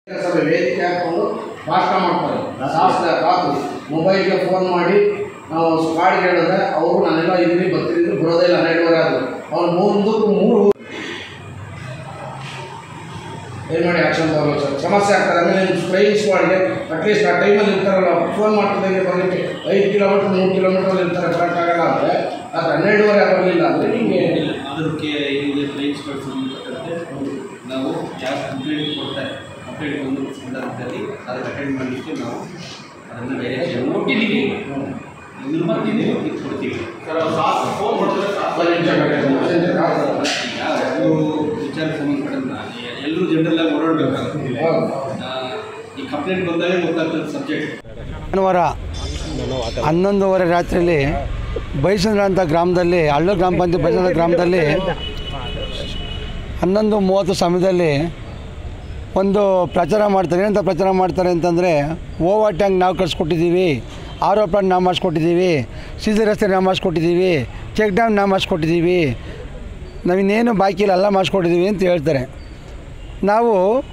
ಸಭೆ ವೇದಿಕೆ ಹಾಕೊಂಡು ಭಾಷಣ ಮಾಡ್ತಾರೆ ಶಾಸಕ ರಾತ್ರಿ ಮೊಬೈಲ್ಗೆ ಫೋನ್ ಮಾಡಿ ನಾವು ಸ್ಕ್ವಾಡ್ಗೆ ಹೇಳಿದ್ರೆ ಅವರು ನಾನೆಲ್ಲ ಇದ್ದೀನಿ ಬರ್ತಿದ್ದೀನಿ ಬರೋದೇ ಇಲ್ಲ ಹನ್ನೆರಡುವರೆ ಆದರು ಅವ್ರು ಮೂರು ಮೂರು ಏನು ಮಾಡಿ ಆಕ್ಷನ್ ತಗೋಬೇಕು ಸರ್ ಸಮಸ್ಯೆ ಆಗ್ತದೆ ಆಮೇಲೆ ನಿಮ್ಮ ಫ್ಲೈಯಿಂಗ್ ಸ್ಕ್ವಾಡ್ಗೆ ಅಟ್ಲೀಸ್ಟ್ ಆ ಟೈಮಲ್ಲಿ ಇರ್ತಾರಲ್ಲ ಫೋನ್ ಮಾಡ್ತಿದ್ದಂಗೆ ಬರಲಿಕ್ಕೆ ಐದು ಕಿಲೋಮೀಟ್ರ್ ಮೂರು ಕಿಲೋಮೀಟ್ರಲ್ಲಿ ಇರ್ತಾರೆ ಬರೋಕ್ಕಾಗಲ್ಲ ಅಂದರೆ ಅದು ಹನ್ನೆರಡುವರೆ ಬರಲಿಲ್ಲ ಅಂದರೆ ನಿಮಗೆ ಅದಕ್ಕೆ ಇಲ್ಲಿ ಫ್ಲೈಟ್ ಸ್ಕ್ವಾಡ್ ಸಂಬಂಧಪಟ್ಟಂತೆ ನಾವು ಯಾವ ಕಂಪ್ಲೇಂಟ್ ಕೊಡ್ತಾರೆ ಕಂಪ್ಲೇಂಟ್ ಬಂದು ಸಂದರ್ಭದಲ್ಲಿ ಅದಕ್ಕೆ ಅಟೆಂಡ್ ಮಾಡಲಿಕ್ಕೆ ನಾವು ಅದನ್ನು ಡೈರೆಕ್ಷನ್ ಕೊಟ್ಟಿದ್ದೀವಿ ಇನ್ನು ಬರ್ತೀನಿ ಇದು ಕೊಡ್ತೀವಿ ಈಗ ಅದು ವಿಚಾರಕ್ಕೆ ಸಂಬಂಧಪಟ್ಟಂತ ಎಲ್ಲರೂ ಜನರಲ್ಲಾಗಿ ಓಡಾಡಬೇಕಾಗುತ್ತೆ ಈ ಕಂಪ್ಲೇಂಟ್ ಬಂದಾಗ ಗೊತ್ತಾಗ್ತದೆ ಸಬ್ಜೆಕ್ಟ್ ಭಾನುವಾರ ಹನ್ನೊಂದುವರೆ ರಾತ್ರಿಯಲ್ಲಿ ಬೈಸಂದ್ರ ಅಂತ ಗ್ರಾಮದಲ್ಲಿ ಹಳ್ಳ ಗ್ರಾಮ ಪಂಚಾಯತ್ ಬೈಸಂದ್ರ ಗ್ರಾಮದಲ್ಲಿ ಹನ್ನೊಂದು ಮೂವತ್ತು ಸಮಯದಲ್ಲಿ ಒಂದು ಪ್ರಚಾರ ಮಾಡ್ತಾರೆ ಏನಂತ ಪ್ರಚಾರ ಮಾಡ್ತಾರೆ ಅಂತಂದರೆ ಓವರ್ ಟ್ಯಾಂಕ್ ನಾವು ಕಳಿಸ್ಕೊಟ್ಟಿದ್ದೀವಿ ಆರ್ ಒ ಪ್ಲಾಂಟ್ ನಾವು ಮಾಡಿಸ್ಕೊಟ್ಟಿದ್ದೀವಿ ಸೀಸರ್ ರಸ್ತೆ ನಾವು ಮಾಡಿಸ್ಕೊಟ್ಟಿದ್ದೀವಿ ಚೆಕ್ ಡ್ಯಾಮ್ ನಾವು ಮಾಡಿಸ್ಕೊಟ್ಟಿದ್ದೀವಿ ನಾವಿನ್ನೇನು ಬಾಕಿ ಇಲ್ಲ ಎಲ್ಲ ಮಾಡಿಸ್ಕೊಟ್ಟಿದ್ದೀವಿ ಅಂತ ಹೇಳ್ತಾರೆ ನಾವು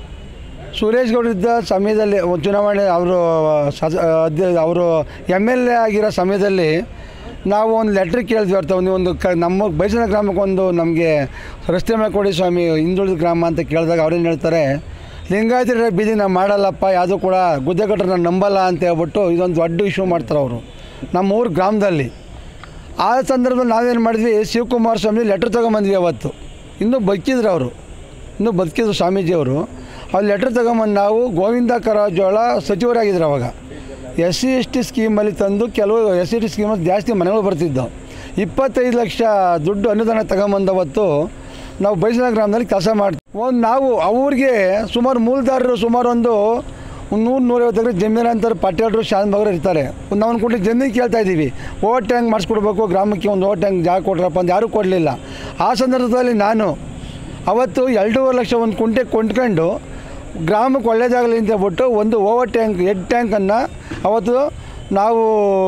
ಸುರೇಶ್ ಗೌಡ ಇದ್ದ ಸಮಯದಲ್ಲಿ ಒಂದು ಚುನಾವಣೆ ಅವರು ಸದ ಅಧ್ಯ ಅವರು ಎಮ್ ಎಲ್ ಎ ಆಗಿರೋ ಸಮಯದಲ್ಲಿ ನಾವು ಒಂದು ಲೆಟ್ರ್ ಕೇಳಿದ್ವಿ ಅರ್ಥ ಒಂದು ಒಂದು ಕ ನಮ್ಮ ಬೈಸನ ಗ್ರಾಮಕ್ಕೆ ಒಂದು ನಮಗೆ ರಸ್ತೆ ಮಾಡಿಕೊಡಿ ಸ್ವಾಮಿ ಹಿಂದುಳಿದ ಗ್ರಾಮ ಅಂತ ಕೇಳಿದಾಗ ಅವ್ರೇನು ಹೇಳ್ತಾರೆ ಲಿಂಗಾಯತರ ಬೀದಿ ನಾವು ಮಾಡಲ್ಲಪ್ಪ ಯಾವುದೂ ಕೂಡ ಗುದ್ದೆಗಟ್ಟರು ನಾನು ನಂಬಲ್ಲ ಅಂತ ಹೇಳ್ಬಿಟ್ಟು ಇದೊಂದು ದೊಡ್ಡ ಇಶ್ಯೂ ಮಾಡ್ತಾರೆ ಅವರು ನಮ್ಮ ಊರು ಗ್ರಾಮದಲ್ಲಿ ಆ ಸಂದರ್ಭದಲ್ಲಿ ನಾವೇನು ಮಾಡಿದ್ವಿ ಶಿವಕುಮಾರ ಸ್ವಾಮಿ ಲೆಟ್ರ್ ತೊಗೊಂಬಂದ್ವಿ ಅವತ್ತು ಇನ್ನೂ ಬದುಕಿದ್ರು ಅವರು ಇನ್ನೂ ಬದುಕಿದ್ರು ಸ್ವಾಮೀಜಿಯವರು ಅವ್ರು ಲೆಟ್ರ್ ತೊಗೊಂಬಂದು ನಾವು ಗೋವಿಂದ ಕಾರಜೋಳ ಸಚಿವರಾಗಿದ್ರು ಅವಾಗ ಎಸ್ ಸಿ ಎಸ್ ಟಿ ಸ್ಕೀಮಲ್ಲಿ ತಂದು ಕೆಲವು ಎಸ್ ಸಿ ಟಿ ಸ್ಕೀಮಲ್ಲಿ ಜಾಸ್ತಿ ಮನೆಗಳು ಬರ್ತಿದ್ದವು ಇಪ್ಪತ್ತೈದು ಲಕ್ಷ ದುಡ್ಡು ಅನುದಾನ ತಗೊಂಬಂದವತ್ತು ನಾವು ಬೈಸನ ಗ್ರಾಮದಲ್ಲಿ ಕೆಲಸ ಮಾಡ್ತೀವಿ ಒಂದು ನಾವು ಅವ್ರಿಗೆ ಸುಮಾರು ಮೂಲದಾರರು ಸುಮಾರು ಒಂದು ಒಂದು ನೂರು ನೂರೈವತ್ತು ಎಕರೆ ಜಮೀನು ಅಂತಾರೆ ಪಟೇಲರು ಶಾನ್ ಬಗರು ಇರ್ತಾರೆ ಒಂದು ನಾವು ಕೊಟ್ಟು ಜಮೀನು ಕೇಳ್ತಾ ಇದ್ದೀವಿ ಓವರ್ ಟ್ಯಾಂಕ್ ಮಾಡಿಸ್ಕೊಡ್ಬೇಕು ಗ್ರಾಮಕ್ಕೆ ಒಂದು ಓವರ್ ಟ್ಯಾಂಕ್ ಜಾಗ ಕೊಟ್ರಪ್ಪ ಅಂತ ಯಾರೂ ಕೊಡಲಿಲ್ಲ ಆ ಸಂದರ್ಭದಲ್ಲಿ ನಾನು ಅವತ್ತು ಎರಡೂವರೆ ಲಕ್ಷ ಒಂದು ಕುಂಟೆ ಕೊಂಡ್ಕೊಂಡು ಗ್ರಾಮಕ್ಕೆ ಒಳ್ಳೇದಾಗಲಿ ಅಂತ ಹೇಳ್ಬಿಟ್ಟು ಒಂದು ಓವರ್ ಟ್ಯಾಂಕ್ ಹೆಡ್ ಟ್ಯಾಂಕನ್ನು ಅವತ್ತು ನಾವು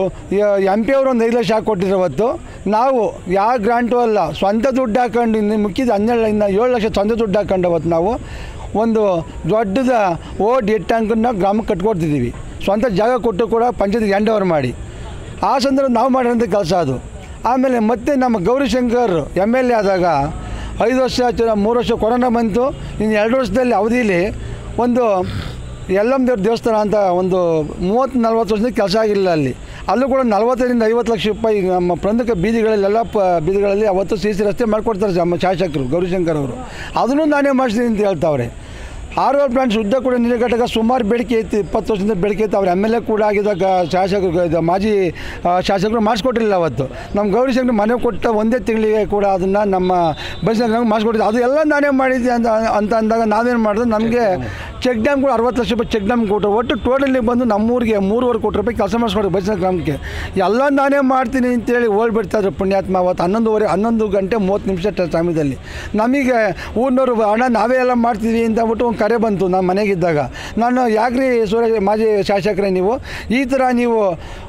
ಎಮ್ ಪಿ ಅವರು ಒಂದು ಐದು ಲಕ್ಷ ಹಾಕ್ಕೊಟ್ಟಿದ್ರು ಅವತ್ತು ನಾವು ಯಾವ ಗ್ರಾಂಟು ಅಲ್ಲ ಸ್ವಂತ ದುಡ್ಡು ಹಾಕೊಂಡು ಇನ್ನು ಮುಕ್ಕಿದ ಹನ್ನೆರಡು ಇನ್ನು ಏಳು ಲಕ್ಷ ಸ್ವಂತ ದುಡ್ಡು ಹಾಕೊಂಡು ಅವತ್ತು ನಾವು ಒಂದು ದೊಡ್ಡದ ಓಟ್ ಹೆಡ್ ಟ್ಯಾಂಕನ್ನು ಗ್ರಾಮಕ್ಕೆ ಕಟ್ಕೊಡ್ತಿದ್ದೀವಿ ಸ್ವಂತ ಜಾಗ ಕೊಟ್ಟು ಕೂಡ ಪಂಚಾಯತ್ಗೆ ಹ್ಯಾಂಡ್ ಓವರ್ ಮಾಡಿ ಆ ಸಂದರ್ಭ ನಾವು ಮಾಡಿರೋಂಥ ಕೆಲಸ ಅದು ಆಮೇಲೆ ಮತ್ತೆ ನಮ್ಮ ಗೌರಿಶಂಕರ್ ಎಮ್ ಎಲ್ ಎ ಆದಾಗ ಐದು ವರ್ಷ ಆಯ್ತು ಮೂರು ವರ್ಷ ಕೊರೋನಾ ಬಂತು ಇನ್ನು ಎರಡು ವರ್ಷದಲ್ಲಿ ಅವಧಿಯಲ್ಲಿ ಒಂದು ಯಲ್ಲಮ್ಮ ದೇವ್ರ ದೇವಸ್ಥಾನ ಅಂತ ಒಂದು ಮೂವತ್ತು ನಲ್ವತ್ತು ವರ್ಷದಿಂದ ಕೆಲಸ ಆಗಿಲ್ಲ ಅಲ್ಲಿ ಅಲ್ಲೂ ಕೂಡ ನಲ್ವತ್ತರಿಂದ ಐವತ್ತು ಲಕ್ಷ ರೂಪಾಯಿ ನಮ್ಮ ಪ್ರಮುಖ ಬೀದಿಗಳಲ್ಲೆಲ್ಲ ಪ ಬೀದಿಗಳಲ್ಲಿ ಅವತ್ತು ಸಿ ಸಿ ರಸ್ತೆ ಮಾಡಿಕೊಡ್ತಾರೆ ನಮ್ಮ ಶಾಸಕರು ಗೌರಿಶಂಕರ್ ಅವರು ಅದನ್ನು ನಾನೇ ಮಾಡಿಸ್ತೀನಿ ಅಂತ ಹೇಳ್ತಾವ್ರೆ ಆರ್ ಓ ಪ್ಲಾಂಟ್ ಶುದ್ಧ ಕೂಡ ನೀರು ಘಟಕ ಸುಮಾರು ಬೇಡಿಕೆ ಇತ್ತು ಇಪ್ಪತ್ತು ವರ್ಷದಿಂದ ಬೇಡಿಕೆ ಇತ್ತು ಅವ್ರು ಎಮ್ ಎಲ್ ಎ ಕೂಡ ಆಗಿದ್ದಾಗ ಶಾಸಕರು ಇದು ಮಾಜಿ ಆ, ಶಾಸಕರು ಮಾಡಿಸ್ಕೊಟ್ಟಿರಲಿಲ್ಲ ಅವತ್ತು ನಮ್ಮ ಗೌರಿಶಂಕರ್ ಮನೆ ಕೊಟ್ಟ ಒಂದೇ ತಿಂಗಳಿಗೆ ಕೂಡ ಅದನ್ನು ನಮ್ಮ ಬಸ್ಸಿನ ಮಾಡಿಸ್ಕೊಟ್ಟಿದ್ದು ಅದು ಎಲ್ಲ ನಾನೇ ಮಾಡಿದ್ದೆ ಅಂತ ಅಂತ ಅಂದಾಗ ನಾವೇನು ಮಾಡಿದ್ರೆ ನಮಗೆ ಚೆಕ್ ಡ್ಯಾಮ್ ಕೂಡ ಅರವತ್ತು ಲಕ್ಷ ರೂಪಾಯಿ ಚೆಕ್ ಡ್ಯಾಮ್ ಕೊಟ್ಟರು ಒಟ್ಟು ಟೋಟಲಿ ಬಂದು ನಮ್ಮೂರಿಗೆ ಮೂರುವರೆ ಕೋಟಿ ರೂಪಾಯಿ ಕೆಲಸ ಮಾಡಿಸ್ಕೊಡ್ರಿ ಬಸ್ಸಿನ ಗ್ರಾಮಕ್ಕೆ ಎಲ್ಲ ನಾನೇ ಮಾಡ್ತೀನಿ ಅಂತೇಳಿ ಓಡ್ಬಿಡ್ತಾಯಿದ್ರು ಪುಣ್ಯಾತ್ಮ ಅವತ್ತು ಹನ್ನೊಂದುವರೆ ಹನ್ನೊಂದು ಗಂಟೆ ಮೂವತ್ತು ನಿಮಿಷ ಟ- ಸಮಯದಲ್ಲಿ ನಮಗೆ ಊರಿನವರು ಅಣ್ಣ ನಾವೇ ಎಲ್ಲ ಮಾಡ್ತೀವಿ ಅಂತ ಅಂದ್ಬಿಟ್ಟು ಒಂದು ಕರೆ ಬಂತು ನಾನು ಮನೆಗಿದ್ದಾಗ ನಾನು ಯಾಕ್ರಿ ಸುರೇಶ್ ಮಾಜಿ ಶಾಸಕರೇ ನೀವು ಈ ಥರ ನೀವು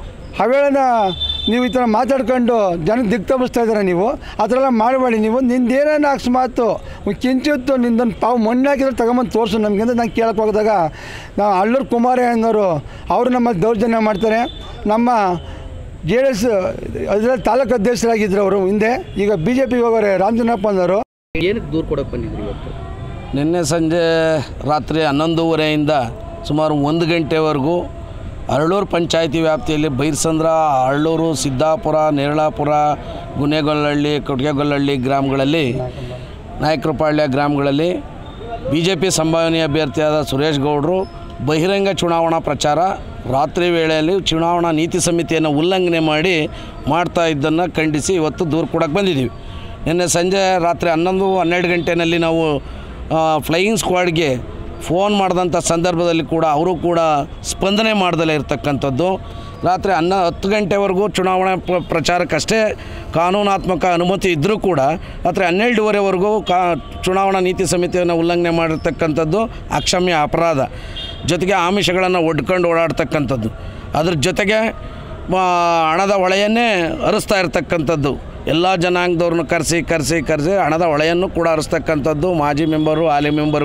ಹವೇಳನ ನೀವು ಈ ಥರ ಮಾತಾಡ್ಕೊಂಡು ಜನಕ್ಕೆ ದಿಕ್ಕು ತಪ್ಪಿಸ್ತಾ ಇದ್ದೀರ ನೀವು ಆ ಥರ ಎಲ್ಲ ಮಾಡಬೇಡಿ ನೀವು ನಿಂದೇನೇನು ಅಕಸ್ಮಾತು ಕಿಂಚಿತ್ತು ನಿಂದೊಂದು ಪಾವು ಮಣ್ಣು ಹಾಕಿದ್ರೆ ತಗೊಂಬಂದು ತೋರಿಸು ನಮಗೆ ಅಂತ ನಾನು ಕೇಳಕ್ಕೆ ಹೋಗಿದಾಗ ನಾವು ಅಳ್ಳೂರು ಕುಮಾರ ಅನ್ನೋರು ಅವರು ನಮ್ಮ ದೌರ್ಜನ್ಯ ಮಾಡ್ತಾರೆ ನಮ್ಮ ಜೆ ಡಿ ಎಸ್ ಅದರಲ್ಲಿ ತಾಲೂಕು ಅಧ್ಯಕ್ಷರಾಗಿದ್ದರು ಅವರು ಹಿಂದೆ ಈಗ ಬಿ ಜೆ ಪಿಗೆ ಹೋಗೋರೆ ರಾಮಚಂದ್ರಪ್ಪ ಅನ್ನೋರು ಏನಕ್ಕೆ ದೂರ ಕೊಡೋಕೆ ಬಂದಿದ್ರಿ ಇವತ್ತು ನಿನ್ನೆ ಸಂಜೆ ರಾತ್ರಿ ಹನ್ನೊಂದೂವರೆಯಿಂದ ಸುಮಾರು ಒಂದು ಗಂಟೆವರೆಗೂ ಅರಳೂರು ಪಂಚಾಯಿತಿ ವ್ಯಾಪ್ತಿಯಲ್ಲಿ ಬೈರ್ಸಂದ್ರ ಅರಳೂರು ಸಿದ್ದಾಪುರ ನೇರಳಾಪುರ ಗುನೆಗೊಲ್ಲಹಳ್ಳಿ ಕೊಟ್ಟಿಗೆಗೊಲ್ಲಹಳ್ಳಿ ಗ್ರಾಮಗಳಲ್ಲಿ ನಾಯಕರಪಾಳ್ಯ ಗ್ರಾಮಗಳಲ್ಲಿ ಬಿ ಜೆ ಪಿ ಸಂಭಾವನೀಯ ಅಭ್ಯರ್ಥಿಯಾದ ಸುರೇಶ್ ಗೌಡರು ಬಹಿರಂಗ ಚುನಾವಣಾ ಪ್ರಚಾರ ರಾತ್ರಿ ವೇಳೆಯಲ್ಲಿ ಚುನಾವಣಾ ನೀತಿ ಸಮಿತಿಯನ್ನು ಉಲ್ಲಂಘನೆ ಮಾಡಿ ಮಾಡ್ತಾ ಇದ್ದನ್ನು ಖಂಡಿಸಿ ಇವತ್ತು ದೂರು ಕೊಡೋಕೆ ಬಂದಿದ್ದೀವಿ ನಿನ್ನೆ ಸಂಜೆ ರಾತ್ರಿ ಹನ್ನೊಂದು ಹನ್ನೆರಡು ಗಂಟೆನಲ್ಲಿ ನಾವು ಫ್ಲೈಯಿಂಗ್ ಸ್ಕ್ವಾಡ್ಗೆ ಫೋನ್ ಮಾಡಿದಂಥ ಸಂದರ್ಭದಲ್ಲಿ ಕೂಡ ಅವರು ಕೂಡ ಸ್ಪಂದನೆ ಮಾಡ್ದಲೇ ಇರತಕ್ಕಂಥದ್ದು ರಾತ್ರಿ ಹನ್ನ ಹತ್ತು ಗಂಟೆವರೆಗೂ ಚುನಾವಣಾ ಪ್ರ ಪ್ರಚಾರಕ್ಕಷ್ಟೇ ಕಾನೂನಾತ್ಮಕ ಅನುಮತಿ ಇದ್ದರೂ ಕೂಡ ರಾತ್ರಿ ಹನ್ನೆರಡುವರೆವರೆಗೂ ಕಾ ಚುನಾವಣಾ ನೀತಿ ಸಮಿತಿಯನ್ನು ಉಲ್ಲಂಘನೆ ಮಾಡಿರ್ತಕ್ಕಂಥದ್ದು ಅಕ್ಷಮ್ಯ ಅಪರಾಧ ಜೊತೆಗೆ ಆಮಿಷಗಳನ್ನು ಒಡ್ಕೊಂಡು ಓಡಾಡ್ತಕ್ಕಂಥದ್ದು ಅದ್ರ ಜೊತೆಗೆ ಆ, ಹಣದ ಹೊಳೆಯನ್ನೇ ಹರಿಸ್ತಾ ಇರ್ತಕ್ಕಂಥದ್ದು ಎಲ್ಲ ಜನಾಂಗದವ್ರನ್ನ ಕರೆಸಿ ಕರೆಸಿ ಕರೆಸಿ ಹಣದ ಹೊಳೆಯನ್ನು ಕೂಡ ಹರಿಸ್ತಕ್ಕಂಥದ್ದು ಮಾಜಿ ಮೆಂಬರು ಹಾಲಿ ಮೆಂಬರ್